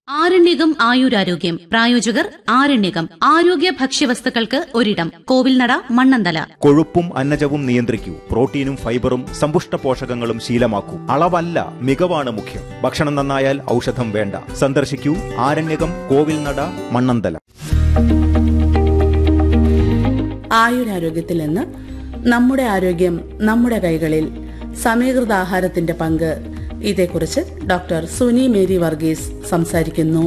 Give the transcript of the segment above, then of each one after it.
ആരണ്യകം ആയുരാരോഗ്യം പ്രായോജകർ ആരണ്യകം ആരോഗ്യ ഭക്ഷ്യവസ്തുക്കൾക്ക് ഒരിടം കോവിൽനട മണ്ണന്തല കൊഴുപ്പും അന്നജവും നിയന്ത്രിക്കൂ പ്രോട്ടീനും ഫൈബറും സമ്പുഷ്ട പോഷകങ്ങളും ശീലമാക്കൂ അളവല്ല മികവാണ് മുഖ്യം ഭക്ഷണം നന്നായാൽ ഔഷധം വേണ്ട സന്ദർശിക്കൂ ആരണ്യകം കോവിൽനട മണ്ണന്തല ആയുരാരോഗ്യത്തിൽ നിന്ന് നമ്മുടെ ആരോഗ്യം നമ്മുടെ കൈകളിൽ സമീകൃത ആഹാരത്തിന്റെ പങ്ക് ഇതേക്കുറിച്ച് ഡോക്ടർ സുനി മേരി വർഗീസ് സംസാരിക്കുന്നു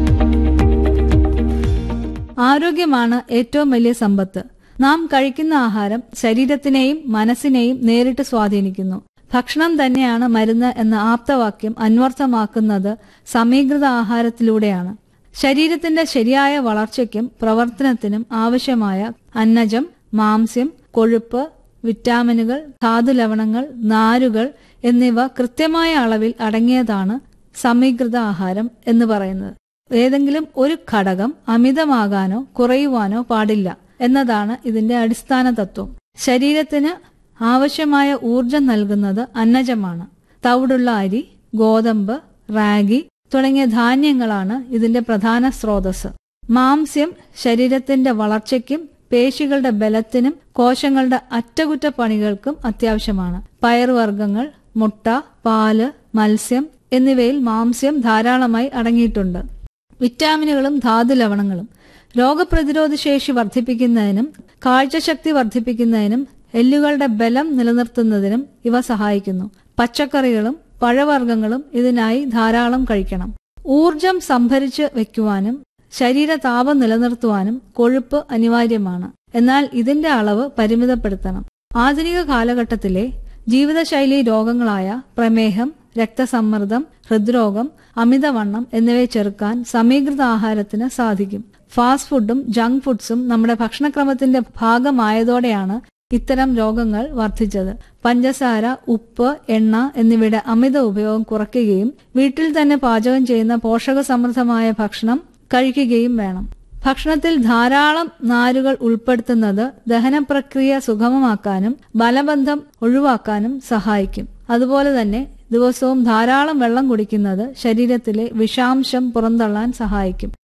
ആരോഗ്യമാണ് ഏറ്റവും വലിയ സമ്പത്ത് നാം കഴിക്കുന്ന ആഹാരം ശരീരത്തിനെയും മനസ്സിനെയും നേരിട്ട് സ്വാധീനിക്കുന്നു ഭക്ഷണം തന്നെയാണ് മരുന്ന് എന്ന ആപ്തവാക്യം അന്വർത്ഥമാക്കുന്നത് സമീകൃത ആഹാരത്തിലൂടെയാണ് ശരീരത്തിന്റെ ശരിയായ വളർച്ചയ്ക്കും പ്രവർത്തനത്തിനും ആവശ്യമായ അന്നജം മാംസ്യം കൊഴുപ്പ് വിറ്റാമിനുകൾ ധാതുലവണങ്ങൾ നാരുകൾ എന്നിവ കൃത്യമായ അളവിൽ അടങ്ങിയതാണ് സമീകൃത ആഹാരം എന്ന് പറയുന്നത് ഏതെങ്കിലും ഒരു ഘടകം അമിതമാകാനോ കുറയുവാനോ പാടില്ല എന്നതാണ് ഇതിന്റെ അടിസ്ഥാന തത്വം ശരീരത്തിന് ആവശ്യമായ ഊർജം നൽകുന്നത് അന്നജമാണ് തവിടുള്ള അരി ഗോതമ്പ് റാഗി തുടങ്ങിയ ധാന്യങ്ങളാണ് ഇതിന്റെ പ്രധാന സ്രോതസ് മാംസ്യം ശരീരത്തിന്റെ വളർച്ചയ്ക്കും പേശികളുടെ ബലത്തിനും കോശങ്ങളുടെ അറ്റകുറ്റപ്പണികൾക്കും അത്യാവശ്യമാണ് പയറുവർഗ്ഗങ്ങൾ മുട്ട പാല് മത്സ്യം എന്നിവയിൽ മാംസ്യം ധാരാളമായി അടങ്ങിയിട്ടുണ്ട് വിറ്റാമിനുകളും ധാതുലവണങ്ങളും രോഗപ്രതിരോധ ശേഷി വർദ്ധിപ്പിക്കുന്നതിനും കാഴ്ചശക്തി വർദ്ധിപ്പിക്കുന്നതിനും എല്ലുകളുടെ ബലം നിലനിർത്തുന്നതിനും ഇവ സഹായിക്കുന്നു പച്ചക്കറികളും പഴവർഗ്ഗങ്ങളും ഇതിനായി ധാരാളം കഴിക്കണം ഊർജം സംഭരിച്ച് വെക്കുവാനും ശരീര താപം നിലനിർത്തുവാനും കൊഴുപ്പ് അനിവാര്യമാണ് എന്നാൽ ഇതിന്റെ അളവ് പരിമിതപ്പെടുത്തണം ആധുനിക കാലഘട്ടത്തിലെ ജീവിതശൈലി രോഗങ്ങളായ പ്രമേഹം രക്തസമ്മർദ്ദം ഹൃദ്രോഗം അമിതവണ്ണം എന്നിവയെ ചെറുക്കാൻ സമീകൃത ആഹാരത്തിന് സാധിക്കും ഫാസ്റ്റ് ഫുഡും ജങ്ക് ഫുഡ്സും നമ്മുടെ ഭക്ഷണക്രമത്തിന്റെ ഭാഗമായതോടെയാണ് ഇത്തരം രോഗങ്ങൾ വർദ്ധിച്ചത് പഞ്ചസാര ഉപ്പ് എണ്ണ എന്നിവയുടെ അമിത ഉപയോഗം കുറയ്ക്കുകയും വീട്ടിൽ തന്നെ പാചകം ചെയ്യുന്ന പോഷകസമൃദ്ധമായ ഭക്ഷണം കഴിക്കുകയും വേണം ഭക്ഷണത്തിൽ ധാരാളം നാരുകൾ ഉൾപ്പെടുത്തുന്നത് ദഹന പ്രക്രിയ സുഗമമാക്കാനും ബലബന്ധം ഒഴിവാക്കാനും സഹായിക്കും അതുപോലെ തന്നെ ദിവസവും ധാരാളം വെള്ളം കുടിക്കുന്നത് ശരീരത്തിലെ വിഷാംശം പുറന്തള്ളാൻ സഹായിക്കും